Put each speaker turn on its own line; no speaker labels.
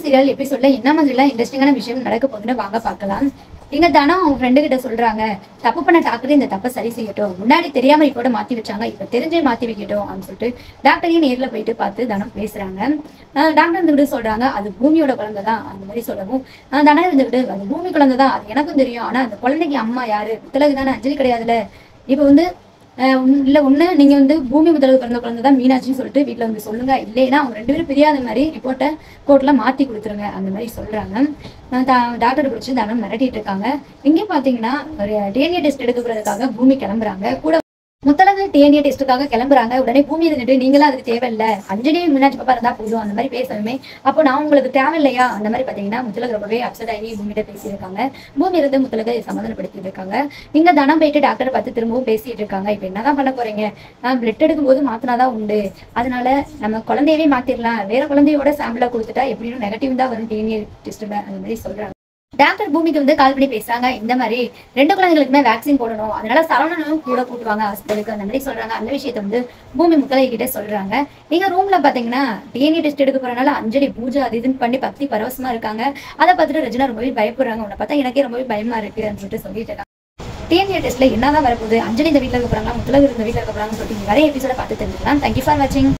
serial எபிசோட்ல என்ன மாதிரிலாம் இன்ட்ரெஸ்டிங்கான விஷயம் நடக்க போகுதுன்னு வாங்க பார்க்கலாம் இங்க தனம் அவங்க ஃப்ரெண்டு கிட்ட சொல்றாங்க தப்பு பண்ண டாக்டர் இந்த தப்பை சரி செய்யட்டும் முன்னாடி தெரியாம இப்போட மாத்தி வச்சாங்க இப்ப தெரிஞ்சே மாத்தி வைக்கட்டும் அப்படின்னு சொல்லிட்டு டாக்டரையும் நேர்ல போயிட்டு பார்த்து தனம் பேசுறாங்க ஆஹ் டாக்டர் இருந்துகிட்டு சொல்றாங்க அது பூமியோட குழந்தை தான் அந்த மாதிரி சொல்லவும் ஆஹ் தனம் இருந்துகிட்டு அது பூமி குழந்தை தான் அது எனக்கும் தெரியும் ஆனா அந்த குழந்தைக்கு அம்மா யாரு முத்தலகு தானே அஞ்சலி கிடையாதுல இப்போ வந்து ஆஹ் உம் இல்ல ஒண்ணு நீங்க வந்து பூமி முதலுக்கு பிறந்த குழந்தை தான் மீனாட்சின்னு சொல்லிட்டு வீட்ல வந்து சொல்லுங்க இல்லைன்னா அவங்க ரெண்டு பேரும் பிரியாத மாதிரி ரிப்போர்ட்டை கோர்ட்ல மாத்தி கொடுத்துருங்க அந்த மாதிரி சொல்றாங்க ஆஹ் தா- டாக்டர் பிடிச்சி தானம் மிரட்டிட்டு இருக்காங்க இங்கே பாத்தீங்கன்னா ஒரு டிஎன்ஏ டெஸ்ட் எடுக்க போறதுக்காக பூமி கிளம்புறாங்க கூட முத்தலகு டிஎன்ஏ டெஸ்ட்டுக்காக கிளம்புறாங்க உடனே பூமி இருந்துட்டு நீங்களாம் அதுக்கு தேவையில்ல அஞ்சலி மீனாட்சி பாப்பா இருந்தா போதும் அந்த மாதிரி பேசணுமே அப்போ நான் உங்களுக்கு தேவையில்லையா அந்த மாதிரி பாத்தீங்கன்னா முத்தலகு ரொம்பவே அப்செட் ஆகி பூமிகிட்ட பேசியிருக்காங்க பூமி இருந்து முத்தலகை சமாதானப்படுத்திட்டு இருக்காங்க இங்க தனம் போயிட்டு டாக்டர் பார்த்து திரும்பவும் பேசிட்டு இருக்காங்க இப்ப என்னதான் பண்ண போறீங்க நான் பிளட் எடுக்கும்போது மாத்தினாதான் உண்டு அதனால நம்ம குழந்தையவே மாத்திரலாம் வேற குழந்தையோட சாம்பிளா கொடுத்துட்டா எப்படியும் நெகட்டிவ் தான் வரும் டிஎன்ஏ டெஸ்ட்ல அந்த மாதிரி சொல்றாங்க டாக்டர் பூமிக்கு வந்து கால் பண்ணி பேசுறாங்க இந்த மாதிரி ரெண்டு குழந்தைகளுக்குமே வேக்சின் போடணும் அதனால சரவணனும் கூட கூட்டுவாங்க ஹாஸ்பிட்டலுக்கு அந்த மாதிரி சொல்றாங்க அந்த விஷயத்த வந்து பூமி முத்தலை கிட்ட சொல்றாங்க நீங்க ரூம்ல பாத்தீங்கன்னா டிஎன்ஏ டெஸ்ட் எடுக்க போறனால அஞ்சலி பூஜை அது இதுன்னு பண்ணி பக்தி பரவசமா இருக்காங்க அதை பார்த்துட்டு ரஜினா ரொம்பவே பயப்படுறாங்க உன்னை பார்த்தா எனக்கே ரொம்பவே பயமா இருக்கு அப்படின்னு சொல்லிட்டு சொல்லிட்டு இருக்காங்க டிஎன்ஏ டெஸ்ட்ல என்னதான் வரப்போகுது அஞ்சலி இந்த வீட்டில் இருக்க போறாங்களா முத்தலகு இந்த வீட்டில் இருக்க போறாங்கன்னு சொல்லிட்டு நீங்க வர எபிசோட பார்த்து தெரிஞ்சுக்கலாம் தேங்க்யூ ஃபார் வாட்சிங்